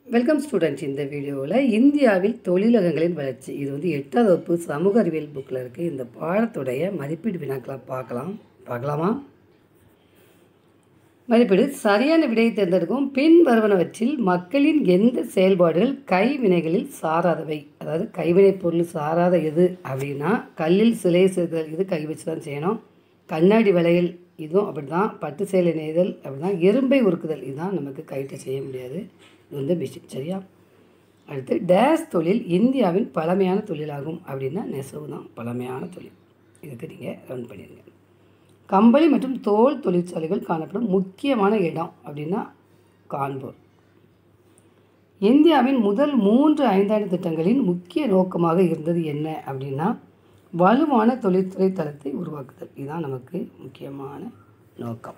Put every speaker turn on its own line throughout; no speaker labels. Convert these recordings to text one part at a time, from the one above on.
welcome students இந்த வீடியோவில் இந்தியாவில் தொழிலகங்களின் வளர்ச்சி இது வந்து எட்டாவது வகுப்பு சமூக அறிவியல் புக்கில் இருக்குது இந்த பாடத்துடைய மதிப்பீடு வினாக்களை பார்க்கலாம் பார்க்கலாமா மதிப்பீடு சரியான விடையை தேர்ந்தெடுக்கும் பின் வருவனவற்றில் மக்களின் எந்த செயல்பாடுகள் கைவினைகளில் சாராதவை அதாவது கைவினைப் பொருள் சாராத எது அப்படின்னா கல்லில் சிலை செதுதல் இது கை வச்சு தான் செய்யணும் கண்ணாடி வளையல் இதுவும் அப்படி தான் பட்டு சேலை நெய்தல் அப்படி தான் எறும்பை உருக்குதல் இதுதான் நமக்கு கைட்டு செய்ய முடியாது இது வந்து மிஷின் சரியா அடுத்து டேஸ் தொழில் இந்தியாவின் பழமையான தொழிலாகும் அப்படின்னா நெசவு தான் பழமையான தொழில் இதுக்கு நீங்கள் ரன் பண்ணிடுங்க கம்பளி மற்றும் தோல் தொழிற்சாலைகள் காணப்படும் முக்கியமான இடம் அப்படின்னா கான்பூர் இந்தியாவின் முதல் மூன்று ஐந்தாண்டு திட்டங்களின் முக்கிய நோக்கமாக இருந்தது என்ன அப்படின்னா வலுவான தொழில்துறை தளத்தை உருவாக்குதல் இதுதான் நமக்கு முக்கியமான நோக்கம்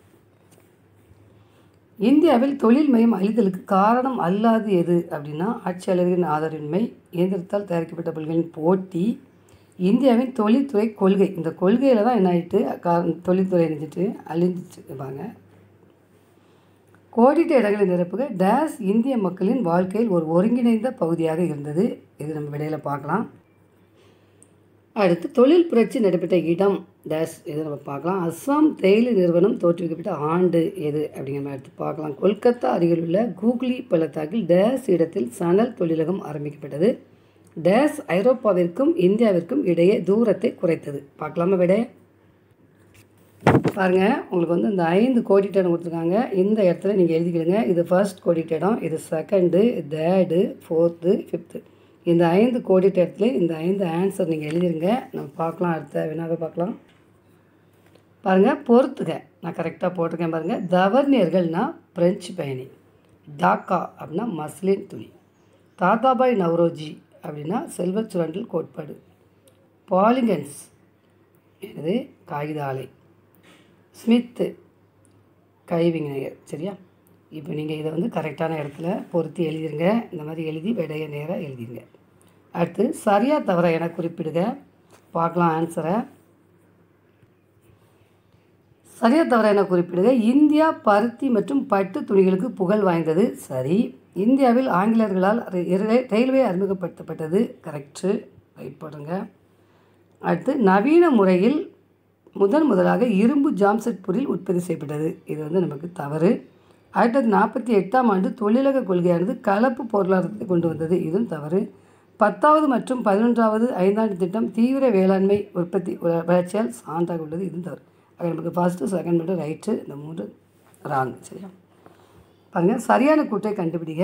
இந்தியாவில் தொழில் மையம் அழிதலுக்கு காரணம் அல்லாது எது அப்படின்னா ஆட்சியாளர்களின் ஆதரவின்மை இயந்திரத்தால் தயாரிக்கப்பட்ட பொருட்களின் போட்டி இந்தியாவின் தொழில்துறை கொள்கை இந்த கொள்கையில் தான் என்ன ஆகிட்டு கா தொழில்துறை நினைச்சிட்டு அழிஞ்சிட்டு இருப்பாங்க கோடிட்ட இடங்களை நிரப்புக டேஸ் இந்திய மக்களின் வாழ்க்கையில் ஒரு ஒருங்கிணைந்த பகுதியாக இருந்தது இது நம்ம விடையில் பார்க்கலாம் அடுத்து தொழில் புரட்சி நடைபெற்ற இடம் டேஸ் எது நம்ம பார்க்கலாம் அஸ்ஸாம் தேயிலை நிறுவனம் தோற்றுவிக்கப்பட்ட ஆண்டு எது அப்படிங்கிற மாதிரி எடுத்து பார்க்கலாம் கொல்கத்தா அருகில் உள்ள கூகுளி பள்ளத்தாக்கில் டேஸ் இடத்தில் சணல் தொழிலகம் ஆரம்பிக்கப்பட்டது டேஸ் ஐரோப்பாவிற்கும் இந்தியாவிற்கும் இடையே தூரத்தை குறைத்தது பார்க்கலாமா விட பாருங்கள் உங்களுக்கு வந்து இந்த ஐந்து கோடிட்டடம் கொடுத்துருக்காங்க இந்த இடத்துல நீங்கள் எழுதிக்கிடுங்க இது ஃபர்ஸ்ட் கோடிட்டடம் இது செகண்டு தேர்டு ஃபோர்த்து ஃபிஃப்த்து இந்த ஐந்து கோடிட்ட இடத்துல இந்த ஐந்து ஆன்சர் நீங்கள் எழுதிருங்க நம்ம பார்க்கலாம் அடுத்த வினாவை பார்க்கலாம் பாருங்கள் பொறுத்துக நான் கரெக்டாக போட்டிருக்கேன் பாருங்கள் தவர்னியர்கள்னா பிரெஞ்சு பயணி டாக்கா அப்படின்னா மஸ்லின் துணி தாதாபாய் நவ்ரோஜி அப்படின்னா செல்வச் சுரண்டல் கோட்பாடு பாலிகன்ஸ் எனது காகித ஆலை ஸ்மித்து கைவிஞர் சரியா இப்போ நீங்கள் இதை வந்து கரெக்டான இடத்துல பொருத்தி எழுதிருங்க இந்த மாதிரி எழுதி விடைய நேராக எழுதிருங்க அடுத்து சரியாக தவற என குறிப்பிடுக பார்க்கலாம் ஆன்சரை சரியாக தவற என குறிப்பிடுக இந்தியா பருத்தி மற்றும் பட்டு துணிகளுக்கு புகழ் வாய்ந்தது சரி இந்தியாவில் ஆங்கிலேயர்களால் ரயில்வே அறிமுகப்படுத்தப்பட்டது கரெக்டு ரைட் போடுங்க அடுத்து நவீன முறையில் முதன் முதலாக இரும்பு ஜாம்செட் பொருள் உற்பத்தி செய்யப்பட்டது இது வந்து நமக்கு தவறு ஆயிரத்தி தொள்ளாயிரத்தி நாற்பத்தி எட்டாம் ஆண்டு தொழிலக கொள்கையானது கலப்பு பொருளாதாரத்தை கொண்டு வந்தது இதுவும் தவறு பத்தாவது மற்றும் பதினொன்றாவது ஐந்தாண்டு திட்டம் தீவிர வேளாண்மை உற்பத்தி வளர்ச்சியால் சான்றாக உள்ளது இதுவும் தவறு அது நமக்கு ஃபஸ்ட்டு செகண்ட் மட்டும் ரைட்டு இந்த மூன்று ராங் சரியா பாருங்கள் சரியான கூட்டை கண்டுபிடிக்க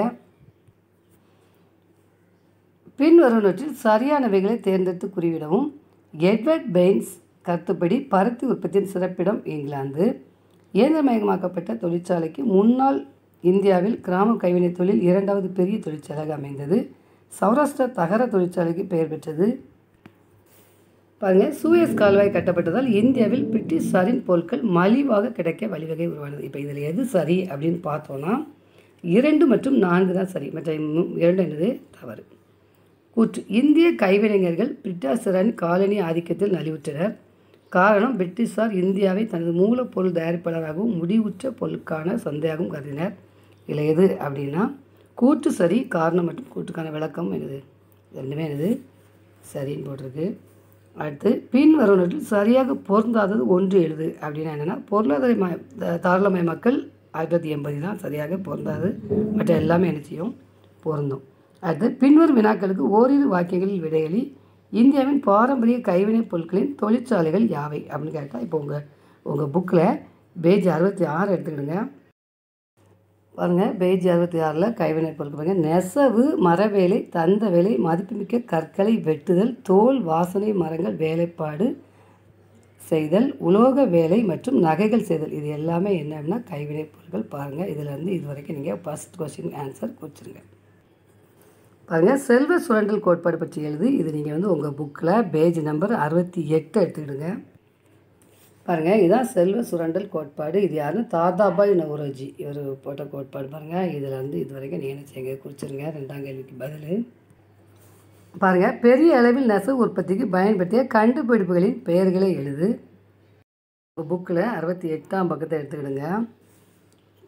பின்வருவனவற்றில் சரியானவைகளை தேர்ந்தெடுத்து குறிவிடவும் எட்வர்ட் பெயின்ஸ் கருத்துப்படி பருத்தி உற்பத்தியின் சிறப்பிடம் இங்கிலாந்து இயந்திரமயமாக்கப்பட்ட தொழிற்சாலைக்கு முன்னாள் இந்தியாவில் கிராம கைவினைத் தொழில் இரண்டாவது பெரிய தொழிற்சாலையாக அமைந்தது சௌராஷ்டிரா தகர தொழிற்சாலைக்கு பெயர் பெற்றது பாருங்கள் சூயஸ் கால்வாய் கட்டப்பட்டதால் இந்தியாவில் பிரிட்டிஷாரின் பொருட்கள் மலிவாக கிடைக்க வழிவகை உருவானது இப்போ இதில் எது சரி அப்படின்னு பார்த்தோன்னா இரண்டு மற்றும் நான்கு தான் சரி மற்ற இரண்டு என்னது தவறு கூற்று இந்திய கைவினைஞர்கள் பிரிட்டாசியரின் காலனி ஆதிக்கத்தில் நலிவுற்றனர் காரணம் பிரிட்டிஷார் இந்தியாவை தனது மூலப்பொருள் தயாரிப்பாளராகவும் முடிவுற்ற பொருளுக்கான சந்தையாகவும் கருதினர் இதில் எது அப்படின்னா கூற்று சரி காரணம் மற்றும் கூற்றுக்கான விளக்கம் என்னது ரெண்டுமே என்னது சரின்னு போட்டிருக்கு அடுத்து பின் வருவனற்றில் சரியாக பொருந்தாதது ஒன்று எழுது அப்படின்னா என்னென்னா பொருளாதார ம தாராளமய மக்கள் ஆயிரத்தி தொள்ளாயிரத்தி எண்பது தான் சரியாக பொருந்தாது மற்ற எல்லாமே என்ன செய்யும் பொருந்தும் அடுத்து பின்வரும் வினாக்களுக்கு ஓரிரு வாக்கியங்களில் விடையளி இந்தியாவின் பாரம்பரிய கைவினைப் பொருட்களின் தொழிற்சாலைகள் யாவை அப்படின்னு கேட்டால் இப்போ உங்கள் உங்கள் புக்கில் பேஜ் அறுபத்தி ஆறு எடுத்துக்கிடுங்க பாருங்கள் பேஜ் அறுபத்தி ஆறில் கைவினைப் பொருட்கள் பாருங்கள் நெசவு மரவேலை தந்த வேலை மதிப்புமிக்க கற்களை வெட்டுதல் தோல் வாசனை மரங்கள் வேலைப்பாடு செய்தல் உலோக வேலை மற்றும் நகைகள் செய்தல் இது எல்லாமே என்னன்னா கைவினைப் பொருட்கள் பாருங்கள் இதில் இருந்து இது வரைக்கும் நீங்கள் ஃபஸ்ட் கொஸ்டின் ஆன்சர் குறிச்சிருங்க பாருங்கள் செல்வ சுரண்டல் கோட்பாடு பற்றி எழுது இது நீங்கள் வந்து உங்கள் புக்கில் பேஜ் நம்பர் அறுபத்தி எட்டு எடுத்துக்கிடுங்க பாருங்கள் இதுதான் செல்வ சுரண்டல் கோட்பாடு இது யாருன்னு தாதாபாய் நவரோஜி இவர் போட்ட கோட்பாடு பாருங்கள் இதில் வந்து இது வரைக்கும் நீங்கள் என்ன செய்யுங்க குறிச்சிருங்க ரெண்டாம் கேள்விக்கு பதில் பாருங்கள் பெரிய அளவில் நெசவு உற்பத்திக்கு பயன்படுத்திய கண்டுபிடிப்புகளின் பெயர்களை எழுது புக்கில் அறுபத்தி எட்டாம் பக்கத்தை எடுத்துக்கிடுங்க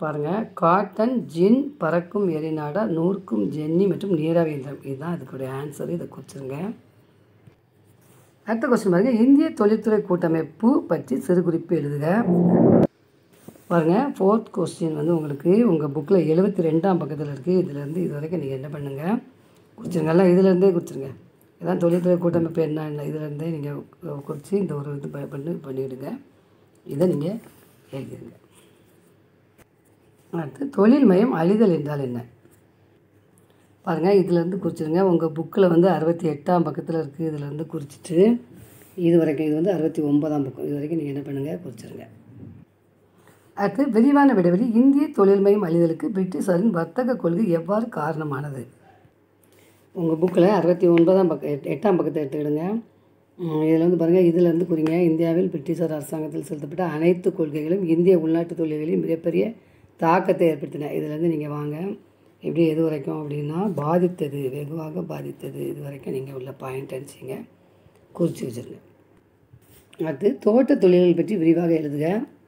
பாருங்கள் காட்டன் ஜின் பறக்கும் எரிநாடா நூற்கும் ஜென்னி மற்றும் நீராவி இயந்திரம் இதுதான் இதுக்குடைய ஆன்சர் இதை குறிச்சிருங்க அடுத்த கொஸ்டின் பாருங்கள் இந்திய தொழில்துறை கூட்டமைப்பு பற்றி சிறு குறிப்பு எழுதுக பாருங்கள் ஃபோர்த் கொஸ்டின் வந்து உங்களுக்கு உங்கள் புக்கில் எழுபத்தி ரெண்டாம் பக்கத்தில் இருக்குது இதுலேருந்து இது வரைக்கும் நீங்கள் என்ன பண்ணுங்கள் குறிச்சிருங்க எல்லாம் இதுலேருந்தே குறிச்சிருங்க இதான் தொழில்துறை கூட்டமைப்பு என்ன என்ன இதுலேருந்தே நீங்கள் குறித்து இந்த ஒரு இது ப- பண்ணி பண்ணிவிடுங்க இதை நீங்கள் எழுதிடுங்க அடுத்து தொழில் மயம் அழிதல் என்றால் என்ன பாருங்கள் இதுலேருந்து குறிச்சிருங்க உங்கள் புக்கில் வந்து அறுபத்தி எட்டாம் பக்கத்தில் இருக்குது இதுலேருந்து குறிச்சிட்டு இது வரைக்கும் இது வந்து அறுபத்தி ஒன்பதாம் பக்கம் இது வரைக்கும் நீங்கள் என்ன பண்ணுங்கள் குறிச்சிருங்க அடுத்து விரிவான விடைவெளி இந்திய தொழில்மயம் அழிதலுக்கு பிரிட்டிஷாரின் வர்த்தக கொள்கை எவ்வாறு காரணமானது உங்கள் புக்கில் அறுபத்தி ஒன்பதாம் பக்கம் எட்- எட்டாம் பக்கத்தை எடுத்துக்கிடுங்க இதில் வந்து பாருங்கள் இதில் இருந்து குறிங்க இந்தியாவில் பிரிட்டிஷார் அரசாங்கத்தில் செலுத்தப்பட்ட அனைத்து கொள்கைகளும் இந்திய உள்நாட்டு தொழில்களில் மிகப்பெரிய தாக்கத்தை ஏற்படுத்தின இதுலேருந்து நீங்கள் வாங்க எப்படி எது வரைக்கும் அப்படின்னா பாதித்தது வெகுவாக பாதித்தது இது வரைக்கும் நீங்கள் உள்ள பாயிண்ட் அடிச்சிங்க குறித்து வச்சுருங்க அடுத்து தோட்ட தொழில்கள் பற்றி விரிவாக எழுதுக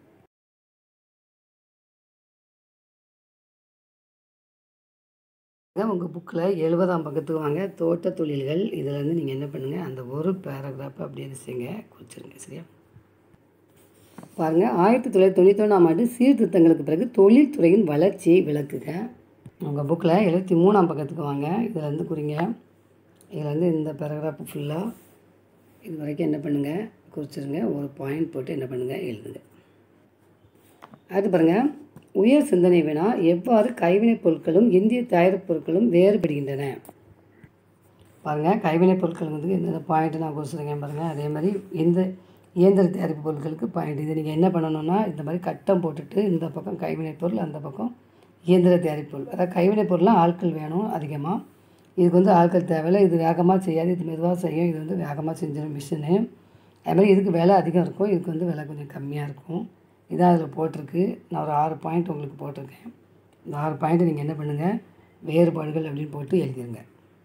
உங்கள் புக்கில் எழுபதாம் பக்கத்துக்கு வாங்க தோட்ட தொழில்கள் இதிலேருந்து நீங்கள் என்ன பண்ணுங்கள் அந்த ஒரு பேராகிராஃப் அப்படியே செய்யுங்க குறிச்சிருங்க சரியா பாருங்கள் ஆயிரத்தி தொள்ளாயிரத்தி தொண்ணூற்றி ஒன்றாம் ஆண்டு சீர்திருத்தங்களுக்கு பிறகு தொழில்துறையின் வளர்ச்சியை விளக்குக உங்கள் புக்கில் எழுபத்தி மூணாம் பக்கத்துக்கு வாங்க இதில் இருந்து குறிங்க இதில் வந்து இந்த பேராகிராஃப் ஃபுல்லாக இது வரைக்கும் என்ன பண்ணுங்கள் குறிச்சிருங்க ஒரு பாயிண்ட் போட்டு என்ன பண்ணுங்கள் எழுதுங்க அடுத்து பாருங்கள் உயர் சிந்தனை வினா எவ்வாறு கைவினைப் பொருட்களும் இந்திய தயாரிப்பு பொருட்களும் வேறுபடுகின்றன பாருங்கள் கைவினைப் பொருட்கள் வந்து இந்த பாயிண்ட் நான் குறிச்சிருக்கேன் பாருங்கள் அதே மாதிரி இந்த இயந்திர தயாரிப்பு பொருட்களுக்கு பாயிண்ட் இது நீங்கள் என்ன பண்ணணும்னா இந்த மாதிரி கட்டம் போட்டுட்டு இந்த பக்கம் கைவினைப் பொருள் அந்த பக்கம் இயந்திர தயாரிப்பு பொருள் அதாவது கைவினைப் பொருள்லாம் ஆட்கள் வேணும் அதிகமாக இதுக்கு வந்து ஆட்கள் தேவையில்லை இது வேகமாக செய்யாது இது மெதுவாக செய்யும் இது வந்து வேகமாக செஞ்சிடும் மிஷினு அது மாதிரி இதுக்கு விலை அதிகம் இருக்கும் இதுக்கு வந்து விலை கொஞ்சம் கம்மியாக இருக்கும் இதான் அதில் போட்டிருக்கு நான் ஒரு ஆறு பாயிண்ட் உங்களுக்கு போட்டிருக்கேன் இந்த ஆறு பாயிண்ட்டை நீங்கள் என்ன பண்ணுங்கள் வேறுபாடுகள் அப்படின்னு போட்டு எழுதிருங்க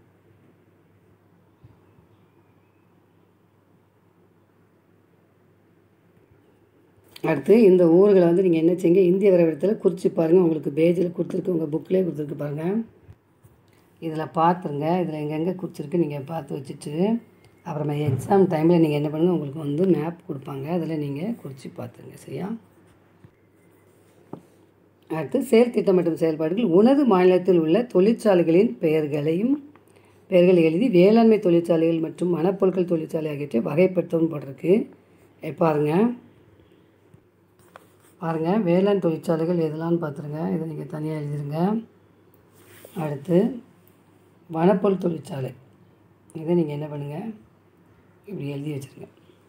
அடுத்து இந்த ஊர்களை வந்து நீங்கள் என்ன செய்யுங்க இந்திய வரைபடத்தில் குறித்து பாருங்கள் உங்களுக்கு பேஜில் கொடுத்துருக்கு உங்கள் புக்லேயே கொடுத்துருக்கு பாருங்கள் இதில் பார்த்துருங்க இதில் எங்கெங்கே குறிச்சிருக்கு நீங்கள் பார்த்து வச்சுட்டு அப்புறமா எக்ஸாம் டைமில் நீங்கள் என்ன பண்ணுங்கள் உங்களுக்கு வந்து மேப் கொடுப்பாங்க அதில் நீங்கள் குறித்து பார்த்துருங்க சரியா அடுத்து செயல் திட்டம் மற்றும் செயல்பாடுகள் உனது மாநிலத்தில் உள்ள தொழிற்சாலைகளின் பெயர்களையும் பெயர்கள் எழுதி வேளாண்மை தொழிற்சாலைகள் மற்றும் மணப்பொருட்கள் தொழிற்சாலை ஆகியவற்றை வகைப்படுத்தவும் போட்டிருக்கு இதை பாருங்க பாருங்கள் வேளாண் தொழிற்சாலைகள் எதெல்லாம்னு பார்த்துருங்க இதை நீங்கள் தனியாக எழுதிருங்க அடுத்து வனப்பொருள் தொழிற்சாலை இதை நீங்கள் என்ன பண்ணுங்கள் இப்படி எழுதி வச்சுருங்க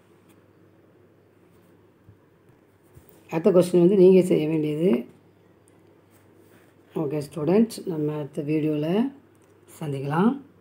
அடுத்த கொஸ்டின் வந்து நீங்கள் செய்ய வேண்டியது ஓகே ஸ்டூடெண்ட்ஸ் நம்ம அடுத்த வீடியோவில் சந்திக்கலாம்